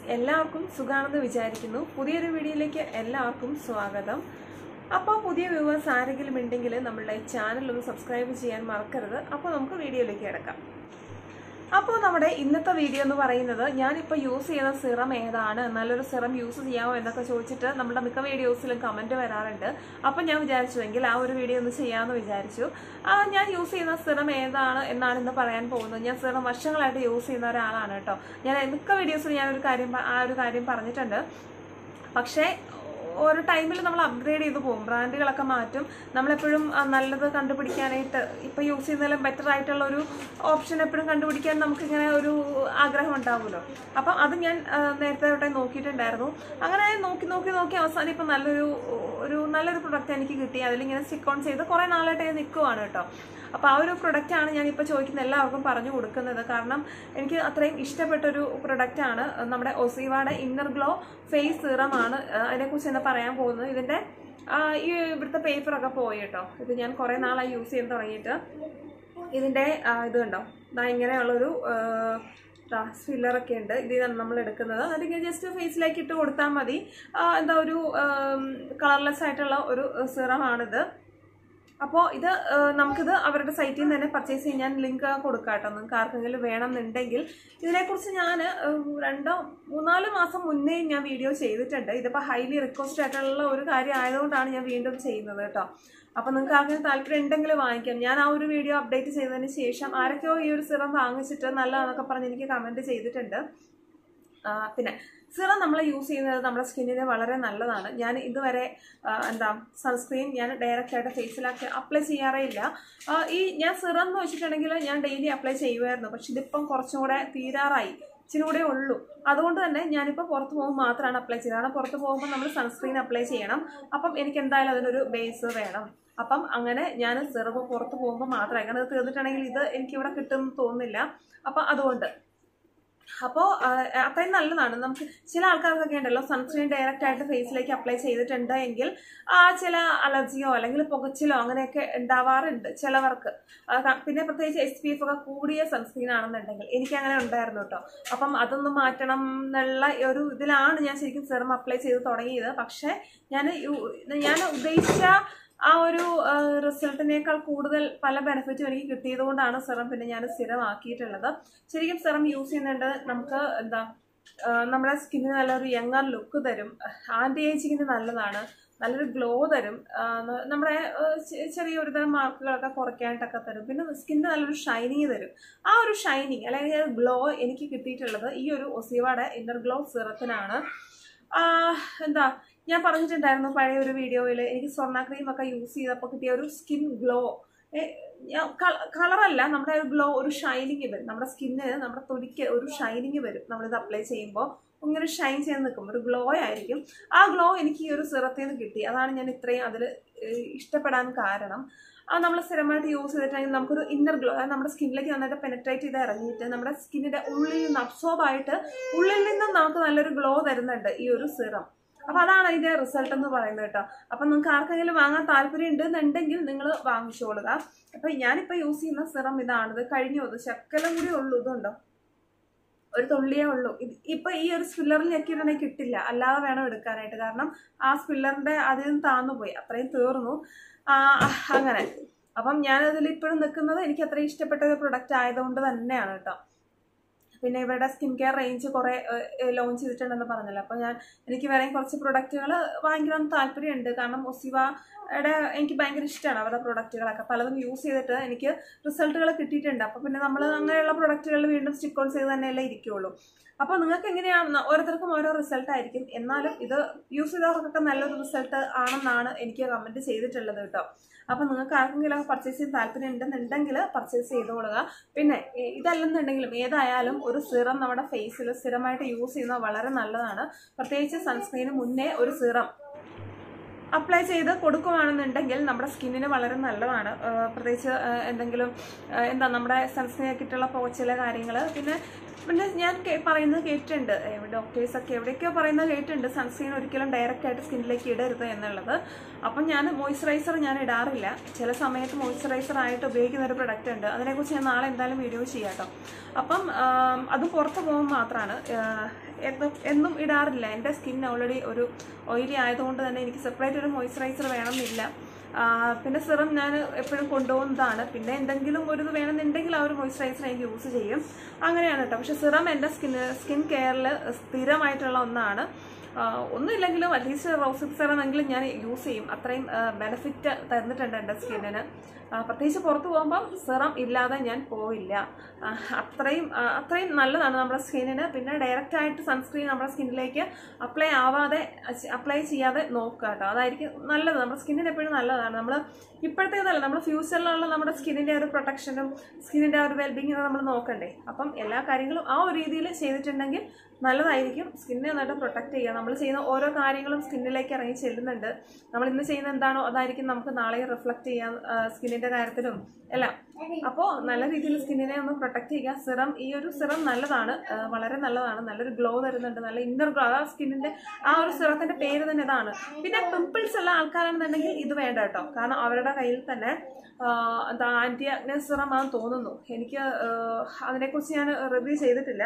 എല്ലാവർക്കും സുഖാണെന്ന് വിചാരിക്കുന്നു പുതിയൊരു വീഡിയോയിലേക്ക് എല്ലാവർക്കും സ്വാഗതം അപ്പോൾ പുതിയ വ്യൂവേഴ്സ് ആരെങ്കിലും ഉണ്ടെങ്കിൽ നമ്മളുടെ ചാനൽ ഒന്ന് സബ്സ്ക്രൈബ് ചെയ്യാൻ മറക്കരുത് അപ്പോൾ നമുക്ക് വീഡിയോയിലേക്ക് കിടക്കാം അപ്പോൾ നമ്മുടെ ഇന്നത്തെ വീഡിയോ എന്ന് പറയുന്നത് ഞാനിപ്പോൾ യൂസ് ചെയ്യുന്ന സിറം ഏതാണ് നല്ലൊരു സിറം യൂസ് ചെയ്യാമോ എന്നൊക്കെ ചോദിച്ചിട്ട് നമ്മുടെ മിക്ക വീഡിയോസിലും കമൻറ്റ് വരാറുണ്ട് അപ്പോൾ ഞാൻ വിചാരിച്ചു എങ്കിൽ ആ ഒരു വീഡിയോ ഒന്ന് ചെയ്യാമെന്ന് വിചാരിച്ചു ആ, ഞാൻ യൂസ് ചെയ്യുന്ന സിറം ഏതാണ് എന്നാണ് ഇന്ന് പറയാൻ പോകുന്നത് ഞാൻ സിറം വർഷങ്ങളായിട്ട് യൂസ് ചെയ്യുന്ന ഒരാളാണ് കേട്ടോ ഞാൻ മിക്ക വീഡിയോസിലും ഞാനൊരു കാര്യം പ- ആ ഒരു കാര്യം പറഞ്ഞിട്ടുണ്ട് പക്ഷേ ഓരോ ടൈമിൽ നമ്മൾ അപ്ഗ്രേഡ് ചെയ്ത് പോകും ബ്രാൻഡുകളൊക്കെ മാറ്റും നമ്മളെപ്പോഴും ആ, നല്ലത് കണ്ടുപിടിക്കാനായിട്ട് ഇപ്പോൾ യൂസ് ചെയ്യുന്നതിലും ബെറ്റർ ആയിട്ടുള്ള ഒരു ഓപ്ഷൻ എപ്പോഴും കണ്ടുപിടിക്കാൻ നമുക്കിങ്ങനെ ഒരു ആഗ്രഹം ഉണ്ടാവുമല്ലോ അപ്പം അത് ഞാൻ ആ, നേരത്തെ തൊട്ടേ നോക്കിയിട്ടുണ്ടായിരുന്നു അങ്ങനെ നോക്കി നോക്കി നോക്കി അവസാനം ഇപ്പം നല്ലൊരു ഒരു നല്ലൊരു പ്രൊഡക്റ്റ് എനിക്ക് കിട്ടി അതിലിങ്ങനെ സ്റ്റിക്ക് ഓൺ ചെയ്ത് കുറേ നാളായിട്ട് ഞാൻ നിൽക്കുവാണ് കേട്ടോ അപ്പോൾ ആ ഒരു പ്രൊഡക്റ്റാണ് ഞാനിപ്പോൾ ചോദിക്കുന്ന എല്ലാവർക്കും പറഞ്ഞു കൊടുക്കുന്നത് കാരണം എനിക്ക് അത്രയും ഇഷ്ടപ്പെട്ടൊരു പ്രൊഡക്റ്റാണ് നമ്മുടെ ഒസീവയുടെ ഇന്നർ ഗ്ലോ ഫേസ് സീറമാണ് അതിനെക്കുറിച്ച് തന്നെ പറയാൻ പോകുന്നത് ഇതിൻ്റെ ആ, ഈ ഇവിടുത്തെ പേപ്പറൊക്കെ പോയി കേട്ടോ ഇത് ഞാൻ കുറേ നാളായി യൂസ് ചെയ്യാൻ തുടങ്ങിയിട്ട് ഇതിൻ്റെ ആ, ഇത് കണ്ടോ ദാ ഇങ്ങനെയുള്ളൊരു ഫില്ലറൊക്കെ ഉണ്ട് ഇതിനാണ് നമ്മൾ എടുക്കുന്നത് അതിങ്ങനെ ജസ്റ്റ് ഫേസിലേക്ക് ഇട്ട് കൊടുത്താൽ മതി ആ, എന്താ ഒരു കളർലെസ് ആയിട്ടുള്ള ഒരു സിറമാണിത് അപ്പോൾ ഇത് ആ, നമുക്കിത് അവരുടെ സൈറ്റിൽ നിന്ന് തന്നെ പർച്ചേസ് ചെയ്യാൻ ഞാൻ ലിങ്ക് കൊടുക്കാം കേട്ടോ നിങ്ങൾക്ക് ആർക്കെങ്കിലും വേണമെന്നുണ്ടെങ്കിൽ ഇതിനെക്കുറിച്ച് ഞാൻ രണ്ടോ മൂന്നാല് മാസം മുന്നേ ഞാൻ വീഡിയോ ചെയ്തിട്ടുണ്ട് ഇതിപ്പോൾ ഹൈലി റിക്വസ്റ്റ് ആയിട്ടുള്ള ഒരു കാര്യം ആയതുകൊണ്ടാണ് ഞാൻ വീണ്ടും ചെയ്യുന്നത് കേട്ടോ അപ്പോൾ നിങ്ങൾക്ക് ആർക്കെങ്കിലും താല്പര്യം ഉണ്ടെങ്കിൽ വാങ്ങിക്കാം ഞാൻ ആ ഒരു വീഡിയോ അപ്ഡേറ്റ് ചെയ്തതിന് ശേഷം ആരൊക്കെയോ ഈ ഒരു സിറം വാങ്ങിച്ചിട്ട് നല്ലതാണെന്നൊക്കെ പറഞ്ഞ് എനിക്ക് കമൻറ്റ് ചെയ്തിട്ടുണ്ട് ആ, പിന്നെ സിറം നമ്മൾ യൂസ് ചെയ്യുന്നത് നമ്മുടെ സ്കിന്നിന് വളരെ നല്ലതാണ് ഞാൻ ഇതുവരെ ആ, എന്താ സൺസ്ക്രീൻ ഞാൻ ഡയറക്റ്റ് ആയിട്ട് ഫേസിലാക്കി അപ്ലൈ ചെയ്യാറേ ഇല്ല ആ, ഈ ഞാൻ സിറം എന്ന് വെച്ചിട്ടുണ്ടെങ്കിൽ ഞാൻ ഡെയിലി അപ്ലൈ ചെയ്യുമായിരുന്നു പക്ഷെ ഇതിപ്പം കുറച്ചും കൂടെ തീരാറായി ഇച്ചിരി കൂടെ ഉള്ളൂ അതുകൊണ്ട് തന്നെ ഞാനിപ്പോൾ പുറത്ത് പോകുമ്പോൾ മാത്രമാണ് അപ്ലൈ ചെയ്യുന്നത് കാരണം പുറത്ത് പോകുമ്പോൾ നമ്മൾ സൺസ്ക്രീൻ അപ്ലൈ ചെയ്യണം അപ്പം എനിക്ക് എന്തായാലും അതിനൊരു ബേസ് വേണം അപ്പം അങ്ങനെ ഞാൻ സിറപ്പ് പുറത്ത് പോകുമ്പോൾ മാത്രമേ കാരണം അത് തീർന്നിട്ടുണ്ടെങ്കിൽ ഇത് എനിക്കിവിടെ കിട്ടുമെന്ന് തോന്നുന്നില്ല അപ്പം അതുകൊണ്ട് അപ്പോൾ അത്രയും നല്ലതാണ് നമുക്ക് ചില ആൾക്കാർക്കൊക്കെ ഉണ്ടല്ലോ സൺസ്ക്രീൻ ഡയറക്റ്റ് ആയിട്ട് ഫേസിലേക്ക് അപ്ലൈ ചെയ്തിട്ടുണ്ട് എങ്കിൽ ആ ചില അലർജിയോ അല്ലെങ്കിൽ പുകച്ചിലോ അങ്ങനെയൊക്കെ ഉണ്ടാവാറുണ്ട് ചിലവർക്ക് ആ, ക- പിന്നെ പ്രത്യേകിച്ച് എസ് പി എഫ് ഒക്കെ കൂടിയ സൺസ്ക്രീൻ ആണെന്നുണ്ടെങ്കിൽ എനിക്ക് അങ്ങനെ ഉണ്ടായിരുന്നു കേട്ടോ അപ്പം അതൊന്ന് മാറ്റണം എന്നുള്ള ഒരു ഇതിലാണ് ഞാൻ ശരിക്കും സെറം അപ്ലൈ ചെയ്ത് തുടങ്ങിയത് പക്ഷേ ഞാൻ യു- ഞാൻ ഉദ്ദേശിച്ച ആ ഒരു റിസൾട്ടിനേക്കാൾ കൂടുതൽ പല ബെനിഫിറ്റും എനിക്ക് കിട്ടിയത് കൊണ്ടാണ് സെറം പിന്നെ ഞാൻ സ്ഥിരമാക്കിയിട്ടുള്ളത് ശരിക്കും സെറം യൂസ് ചെയ്യുന്നുണ്ട് നമുക്ക് എന്താ ആ, നമ്മുടെ സ്കിന്നിന് നല്ലൊരു യങ്ങർ ലുക്ക് തരും ആൻറ്റി ഏജിങ്ങിന് നല്ലതാണ് നല്ലൊരു ഗ്ലോ തരും ആ, ന- നമ്മുടെ ആ, ചെ- ചെറിയ ഒരു തരം മാർക്കുകളൊക്കെ കുറയ്ക്കാനായിട്ടൊക്കെ തരും പിന്നെ സ്കിന്നിന് നല്ലൊരു ഷൈനിങ് തരും ആ ഒരു ഷൈനിങ് അല്ലെങ്കിൽ ഗ്ലോ എനിക്ക് കിട്ടിയിട്ടുള്ളത് ഈ ഒരു ഒസിവയുടെ ഇന്നർ ഗ്ലോ സിറത്തിനാണ് ആ, എന്താ ഞാൻ പറഞ്ഞിട്ടുണ്ടായിരുന്നു പഴയ ഒരു വീഡിയോയിൽ എനിക്ക് സ്വർണ്ണ ക്രീം ഒക്കെ യൂസ് ചെയ്തപ്പോൾ കിട്ടിയ ഒരു സ്കിൻ ഗ്ലോ കളറല്ല നമ്മുടെ ഒരു ഗ്ലോ ഒരു ഷൈനിങ് വരും നമ്മുടെ സ്കിന്നിന് നമ്മുടെ തൊലിക്ക് ഒരു ഷൈനിങ് വരും നമ്മളിത് അപ്ലൈ ചെയ്യുമ്പോൾ ഇങ്ങനെ ഷൈൻ ചെയ്ത് നിൽക്കും ഒരു ഗ്ലോ ആയിരിക്കും ആ ഗ്ലോ എനിക്ക് ഈ ഒരു സിറത്തിൽ നിന്ന് കിട്ടി അതാണ് ഞാൻ ഇത്രയും അതിൽ ഇഷ്ടപ്പെടാൻ കാരണം അത് നമ്മൾ സ്ഥിരമായിട്ട് യൂസ് ചെയ്തിട്ടുണ്ടെങ്കിൽ നമുക്കൊരു ഇന്നർ ഗ്ലോ അതായത് നമ്മുടെ സ്കിന്നിലേക്ക് നന്നായിട്ട് പെനട്രേറ്റ് ചെയ്ത് ഇറങ്ങിയിട്ട് നമ്മുടെ സ്കിന്നിന്റെ ഉള്ളിൽ നിന്ന് അബ്സോർബ് ആയിട്ട് ഉള്ളിൽ നിന്നും നമുക്ക് നല്ലൊരു ഗ്ലോ തരുന്നുണ്ട് ഈ ഒരു സിറം അപ്പൊ അതാണ് അതിന്റെ റിസൾട്ട് എന്ന് പറയുന്നത് കേട്ടോ അപ്പൊ നിങ്ങൾക്ക് ആർക്കെങ്കിലും വാങ്ങാൻ താല്പര്യം ഉണ്ടെന്നുണ്ടെങ്കിൽ നിങ്ങൾ വാങ്ങിച്ചോളുക അപ്പൊ ഞാനിപ്പോ യൂസ് ചെയ്യുന്ന സിറം ഇതാണ് ഇത് കഴിഞ്ഞു അത് ശക്കലം കൂടി ഉള്ളൂ ഇതുണ്ടോ ഒരു തുള്ളിയേ ഉള്ളൂ ഇത് ഇപ്പൊ ഈ ഒരു സ്പില്ലറിൽ ഞെക്കിയിട്ടുണ്ടെങ്കിൽ കിട്ടില്ല അല്ലാതെ വേണം എടുക്കാനായിട്ട് കാരണം ആ സ്പില്ലറിന്റെ അതിൽ നിന്ന് താന്നു പോയി അത്രയും തീർന്നു ആ, അങ്ങനെ അപ്പം ഞാനതിൽ ഇപ്പോഴും നിൽക്കുന്നത് എനിക്ക് അത്രയും ഇഷ്ടപ്പെട്ട ഒരു പ്രൊഡക്റ്റ് ആയതുകൊണ്ട് തന്നെയാണ് കേട്ടോ പിന്നെ ഇവരുടെ സ്കിൻ കെയർ റേഞ്ച് കുറേ ലോഞ്ച് ചെയ്തിട്ടുണ്ടെന്ന് പറഞ്ഞല്ലോ അപ്പോൾ ഞാൻ എനിക്ക് വേറെ കുറച്ച് പ്രൊഡക്റ്റുകൾ വാങ്ങിക്കണം എന്ന് താല്പര്യമുണ്ട് കാരണം ഒസിവയുടെ എനിക്ക് ഭയങ്കര ഇഷ്ടമാണ് അവരുടെ പ്രൊഡക്റ്റുകളൊക്കെ പലതും യൂസ് ചെയ്തിട്ട് എനിക്ക് റിസൾട്ടുകൾ കിട്ടിയിട്ടുണ്ട് അപ്പോൾ പിന്നെ നമ്മൾ അങ്ങനെയുള്ള പ്രൊഡക്റ്റുകളിൽ വീണ്ടും സ്റ്റിക്ക് ഓൺ ചെയ്ത് തന്നെയല്ലേ ഇരിക്കുള്ളൂ അപ്പോൾ നിങ്ങൾക്ക് എങ്ങനെയാണ് ഓരോരുത്തർക്കും ഓരോ റിസൾട്ട് ആയിരിക്കും എന്നാലും ഇത് യൂസ് ചെയ്തവർക്കൊക്കെ നല്ലൊരു റിസൾട്ട് ആണെന്നാണ് എനിക്ക് കമൻറ്റ് ചെയ്തിട്ടുള്ളത് കേട്ടോ അപ്പോൾ നിങ്ങൾക്ക് ആർക്കെങ്കിലും പർച്ചേസ് ചെയ്യാൻ താല്പര്യം ഉണ്ടെന്നുണ്ടെങ്കിൽ പർച്ചേസ് ചെയ്തോളുക പിന്നെ ഇ- ഇതല്ലെന്നുണ്ടെങ്കിലും ഏതായാലും ഒരു സിറം നമ്മുടെ ഫേസിൽ സ്ഥിരമായിട്ട് യൂസ് ചെയ്യുന്നത് വളരെ നല്ലതാണ് പ്രത്യേകിച്ച് സൺസ്ക്രീന് മുന്നേ ഒരു സിറം അപ്ലൈ ചെയ്ത് കൊടുക്കുകയാണെന്നുണ്ടെങ്കിൽ നമ്മുടെ സ്കിന്നിന് വളരെ നല്ലതാണ് ആ, പ്രത്യേകിച്ച് ആ, എന്തെങ്കിലും ആ, എന്താ നമ്മുടെ സൺസ്ക്രീനൊക്കെ ഇട്ടുള്ള പോച്ചിലെ കാര്യങ്ങൾ പിന്നെ പിന്നെ ഞാൻ കേ- പറയുന്നത് കേട്ടിട്ടുണ്ട് ഡോക്ടേഴ്സൊക്കെ എവിടെയൊക്കെയോ പറയുന്നത് കേട്ടിട്ടുണ്ട് സൺസ്ക്രീൻ ഒരിക്കലും ഡയറക്റ്റ് ആയിട്ട് സ്കിന്നിലേക്ക് ഇടരുത് എന്നുള്ളത് അപ്പം ഞാൻ മോയ്സ്ചറൈസർ ഞാൻ ഇടാറില്ല ചില സമയത്ത് മോയ്സ്ചറൈസർ ആയിട്ട് ഉപയോഗിക്കുന്ന ഒരു പ്രൊഡക്റ്റ് ഉണ്ട് അതിനെക്കുറിച്ച് ഞാൻ നാളെ എന്തായാലും വീഡിയോ ചെയ്യാം കേട്ടോ അപ്പം ആം, അത് പുറത്ത് പോകുമ്പോൾ മാത്രമാണ് എന്നും എന്നും ഇടാറില്ല എൻ്റെ സ്കിൻ ഓൾറെഡി ഒരു ഓയിലി ആയതുകൊണ്ട് തന്നെ എനിക്ക് സെപ്പറേറ്റ് ഒരു മോയ്സ്ചറൈസർ വേണമെന്നില്ല ആ, പിന്നെ സിറം ഞാൻ എപ്പോഴും കൊണ്ടുപോകുന്നതാണ് പിന്നെ എന്തെങ്കിലും ഒരു ഇത് വേണമെന്നുണ്ടെങ്കിൽ ആ ഒരു മോയ്സ്ചറൈസർ എനിക്ക് യൂസ് ചെയ്യും അങ്ങനെയാണ് കേട്ടോ പക്ഷെ സിറം എൻ്റെ സ്കിൻ സ്കിൻ കെയറിൽ സ്ഥിരമായിട്ടുള്ള ഒന്നാണ് ആ, ഒന്നുമില്ലെങ്കിലും അറ്റ്ലീസ്റ്റ് റോസിക് സെറം എങ്കിലും ഞാൻ യൂസ് ചെയ്യും അത്രയും ബെനിഫിറ്റ് തന്നിട്ടുണ്ട് എൻ്റെ സ്കിന്നിന് ആ, പ്രത്യേകിച്ച് പുറത്ത് പോകുമ്പം സിറം ഇല്ലാതെ ഞാൻ പോവില്ല ആ, അത്രയും ആ, അത്രയും നല്ലതാണ് നമ്മുടെ സ്കിന്നിന് പിന്നെ ഡയറക്റ്റ് ആയിട്ട് സൺസ്ക്രീൻ നമ്മുടെ സ്കിന്നിലേക്ക് അപ്ലൈ ആവാതെ അപ്ലൈ ചെയ്യാതെ നോക്കുക കേട്ടോ അതായിരിക്കും നല്ലത് നമ്മുടെ സ്കിന്നിന് എപ്പോഴും നല്ലതാണ് നമ്മൾ ഇപ്പോഴത്തേതല്ല നമ്മൾ ഫ്യൂച്ചറിലുള്ള നമ്മുടെ സ്കിന്നിൻ്റെ ഒരു പ്രൊട്ടക്ഷനും സ്കിന്നിൻ്റെ ഒരു വെൽബീങ്ങും നമ്മൾ നോക്കണ്ടേ അപ്പം എല്ലാ കാര്യങ്ങളും ആ ഒരു രീതിയിൽ ചെയ്തിട്ടുണ്ടെങ്കിൽ നല്ലതായിരിക്കും സ്കിന്നിനെ നന്നായിട്ട് പ്രൊട്ടക്ട് ചെയ്യുക നമ്മൾ ചെയ്യുന്ന ഓരോ കാര്യങ്ങളും സ്കിന്നിലേക്ക് ഇറങ്ങി ചെല്ലുന്നുണ്ട് നമ്മൾ ഇന്ന് ചെയ്യുന്ന എന്താണോ അതായിരിക്കും നമുക്ക് നാളെ റിഫ്ലക്റ്റ് ചെയ്യാൻ സ്കിന്നിൻ്റെ കാര്യത്തിലും എല്ലാം അപ്പോൾ നല്ല രീതിയിൽ സ്കിന്നിനെ ഒന്ന് പ്രൊട്ടക്ട് ചെയ്യുക സിറം ഈ ഒരു സിറം നല്ലതാണ് ആ, വളരെ നല്ലതാണ് നല്ലൊരു ഗ്ലോ തരുന്നുണ്ട് നല്ല ഇന്നർ ഗ്ലോ ആ സ്കിന്നിൻ്റെ ആ ഒരു സിറത്തിൻ്റെ പേര് തന്നെ ഇതാണ് പിന്നെ പിമ്പിൾസ് ഉള്ള ആൾക്കാരാണെന്നുണ്ടെങ്കിൽ ഇത് വേണ്ട കേട്ടോ കാരണം അവരുടെ കയ്യിൽ തന്നെ ആ, എന്താ ആൻറ്റി അഗ്നെ സിറം ആണെന്ന് തോന്നുന്നു എനിക്ക് ആ, അതിനെക്കുറിച്ച് ഞാൻ റിവ്യൂ ചെയ്തിട്ടില്ല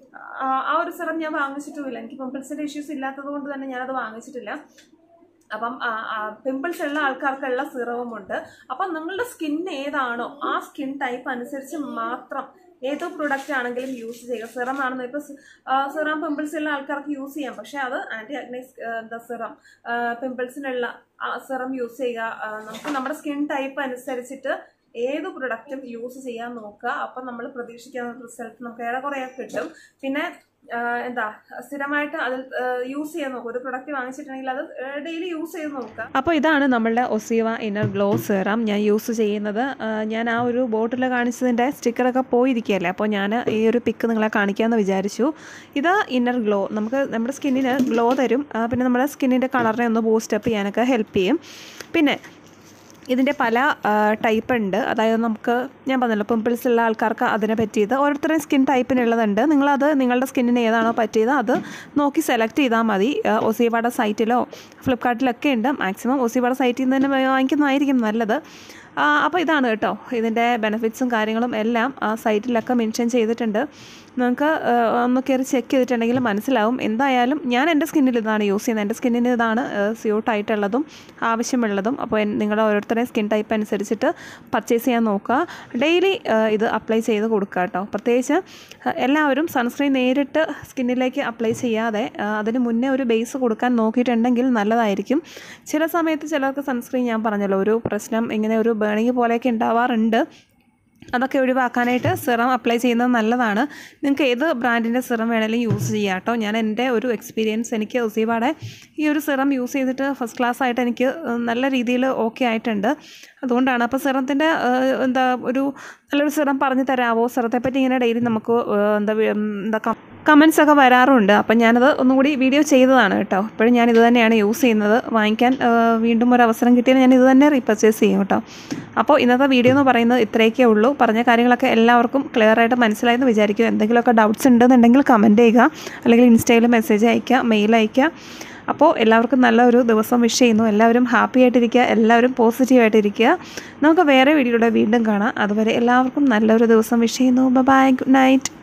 ആ ആ ഒരു സിറം ഞാൻ വാങ്ങിച്ചിട്ടുമില്ല എനിക്ക് പിമ്പിൾസിൻ്റെ ഇഷ്യൂസ് ഇല്ലാത്തത് കൊണ്ട് തന്നെ ഞാനത് വാങ്ങിച്ചിട്ടില്ല അപ്പം പിമ്പിൾസ് ഉള്ള ആൾക്കാർക്കുള്ള സിറവുമുണ്ട് അപ്പം നിങ്ങളുടെ സ്കിൻ ഏതാണോ ആ സ്കിൻ ടൈപ്പ് അനുസരിച്ച് മാത്രം ഏതോ പ്രൊഡക്റ്റ് ആണെങ്കിലും യൂസ് ചെയ്യുക സിറം ആണെന്ന് ഇപ്പോൾ സിറം പിമ്പിൾസ് ഉള്ള ആൾക്കാർക്ക് യൂസ് ചെയ്യാം പക്ഷേ അത് ആൻറ്റി അഗ്നൈസ് എന്താ സിറം പിമ്പിൾസിനുള്ള സിറം യൂസ് ചെയ്യുക ആ, നമുക്ക് നമ്മുടെ സ്കിൻ ടൈപ്പ് അനുസരിച്ചിട്ട് ഏത് പ്രൊഡക്റ്റും യൂസ് ചെയ്യാൻ നോക്കുക അപ്പം നമ്മൾ പ്രതീക്ഷിക്കുന്ന റിസൾട്ട് നമുക്ക് ഏറെക്കുറെയൊക്കെ കിട്ടും പിന്നെ ആ, എന്താ സ്ഥിരമായിട്ട് അതിൽ യൂസ് ചെയ്യാൻ നോക്കുക ഒരു പ്രൊഡക്റ്റ് വാങ്ങിച്ചിട്ടുണ്ടെങ്കിൽ അത് ഡെയിലി യൂസ് ചെയ്ത് നോക്കുക അപ്പോൾ ഇതാണ് നമ്മളുടെ ഒസീവ ഇന്നർ ഗ്ലോ സെറം ഞാൻ യൂസ് ചെയ്യുന്നത് ആ, ഞാൻ ആ ഒരു ബോട്ടിൽ കാണിച്ചതിൻ്റെ സ്റ്റിക്കറൊക്കെ പോയിരിക്കുകയല്ലേ അപ്പോൾ ഞാൻ ഈ ഒരു പിക്ക് നിങ്ങളെ കാണിക്കാമെന്ന് വിചാരിച്ചു ഇത് ഇന്നർ ഗ്ലോ നമുക്ക് നമ്മുടെ സ്കിന്നിന് ഗ്ലോ തരും ആ, പിന്നെ നമ്മുടെ സ്കിന്നിൻ്റെ കളറിനെ ഒന്ന് ബൂസ്റ്റപ്പ് ചെയ്യാനൊക്കെ ഹെൽപ്പ് ചെയ്യും പിന്നെ ഇതിൻ്റെ പല ടൈപ്പ് ഉണ്ട് അതായത് നമുക്ക് ഞാൻ പറഞ്ഞല്ലോ പിമ്പിൾസ് ഉള്ള ആൾക്കാർക്ക് അതിനെ പറ്റിയത് ഓരോരുത്തരുടെയും സ്കിൻ ടൈപ്പിനുള്ളതുണ്ട് നിങ്ങളത് നിങ്ങളുടെ സ്കിന്നിന് ഏതാണോ പറ്റിയത് അത് നോക്കി സെലക്ട് ചെയ്താൽ മതി ഒസീബയുടെ സൈറ്റിലോ ഫ്ലിപ്കാർട്ടിലൊക്കെ ഉണ്ട് മാക്സിമം ഒസീബയുടെ സൈറ്റിൽ നിന്ന് തന്നെ വാങ്ങിക്കുന്നതായിരിക്കും നല്ലത് ആ, അപ്പോൾ ഇതാണ് കേട്ടോ ഇതിൻ്റെ ബെനിഫിറ്റ്സും കാര്യങ്ങളും എല്ലാം ആ സൈറ്റിലൊക്കെ മെൻഷൻ ചെയ്തിട്ടുണ്ട് നിങ്ങൾക്ക് ആ, ഒന്ന് കയറി ചെക്ക് ചെയ്തിട്ടുണ്ടെങ്കിൽ മനസ്സിലാവും എന്തായാലും ഞാൻ എൻ്റെ സ്കിന്നിൽ ഇതാണ് യൂസ് ചെയ്യുന്നത് എൻ്റെ സ്കിന്നിന് ഇതാണ് സ്യൂട്ടായിട്ടുള്ളതും ആവശ്യമുള്ളതും അപ്പോൾ എൻ- നിങ്ങളുടെ ഓരോരുത്തരുടെയും സ്കിൻ ടൈപ്പ് അനുസരിച്ചിട്ട് പർച്ചേസ് ചെയ്യാൻ നോക്കുക ഡെയിലി ഇത് അപ്ലൈ ചെയ്ത് കൊടുക്കുക കേട്ടോ പ്രത്യേകിച്ച് ആ, എല്ലാവരും സൺസ്ക്രീൻ നേരിട്ട് സ്കിന്നിലേക്ക് അപ്ലൈ ചെയ്യാതെ ആ, അതിന് മുന്നേ ഒരു ബേസ് കൊടുക്കാൻ നോക്കിയിട്ടുണ്ടെങ്കിൽ നല്ലതായിരിക്കും ചില സമയത്ത് ചിലർക്ക് സൺസ്ക്രീൻ ഞാൻ പറഞ്ഞല്ലോ ഒരു പ്രശ്നം ഇങ്ങനെ ഒരു ബേണിങ് പോലെയൊക്കെ ഉണ്ടാവാറുണ്ട് അതൊക്കെ ഒഴിവാക്കാനായിട്ട് സിറം അപ്ലൈ ചെയ്യുന്നത് നല്ലതാണ് നിങ്ങൾക്ക് ഏത് ബ്രാൻഡിൻ്റെ സിറം വേണമെങ്കിലും യൂസ് ചെയ്യാം കേട്ടോ ഞാൻ എൻ്റെ ഒരു എക്സ്പീരിയൻസ് എനിക്ക് ഒസീബാടെ ഈ ഒരു സിറം യൂസ് ചെയ്തിട്ട് ഫസ്റ്റ് ക്ലാസ് ആയിട്ട് എനിക്ക് നല്ല രീതിയിൽ ഓക്കെ ആയിട്ടുണ്ട് അതുകൊണ്ടാണ് അപ്പോൾ സിറത്തിൻ്റെ എന്താ ഒരു നല്ലൊരു സിറം പറഞ്ഞു തരാമോ സിറത്തെ പറ്റി ഇങ്ങനെ ഡെയിലി നമുക്ക് ഏഹ്, എന്താ വി- ഉം, എന്താ കമൻസ് ഒക്കെ വരാറുണ്ട് അപ്പം ഞാനത് ഒന്നുകൂടി വീഡിയോ ചെയ്തതാണ് കേട്ടോ ഇപ്പോഴും ഞാൻ ഇത് തന്നെയാണ് യൂസ് ചെയ്യുന്നത് വാങ്ങിക്കാൻ ഏഹ്, വീണ്ടും ഒരു അവസരം കിട്ടിയാൽ ഞാൻ ഇത് തന്നെ റീപർച്ചേസ് ചെയ്യും കേട്ടോ അപ്പോൾ ഇന്നത്തെ വീഡിയോ എന്ന് പറയുന്നത് ഇത്രയൊക്കെ ഉള്ളൂ പറഞ്ഞ കാര്യങ്ങളൊക്കെ എല്ലാവർക്കും ക്ലിയർ ആയിട്ട് മനസ്സിലായെന്ന് വിചാരിക്കും എന്തെങ്കിലുമൊക്കെ ഡൗട്ട്സ് ഉണ്ടെന്നുണ്ടെങ്കിൽ കമൻറ്റ് ചെയ്യുക അല്ലെങ്കിൽ ഇൻസ്റ്റയിൽ മെസ്സേജ് അയയ്ക്കുക മെയിൽ അയയ്ക്കുക അപ്പോൾ എല്ലാവർക്കും നല്ലൊരു ദിവസം വിഷ് ചെയ്യുന്നു എല്ലാവരും ഹാപ്പി ആയിട്ടിരിക്കുക എല്ലാവരും പോസിറ്റീവായിട്ടിരിക്കുക നമുക്ക് വേറെ വീഡിയോയുടെ വീണ്ടും കാണാം അതുവരെ എല്ലാവർക്കും നല്ലൊരു ദിവസം വിഷ് ചെയ്യുന്നു ബൈ ഗുഡ് നൈറ്റ്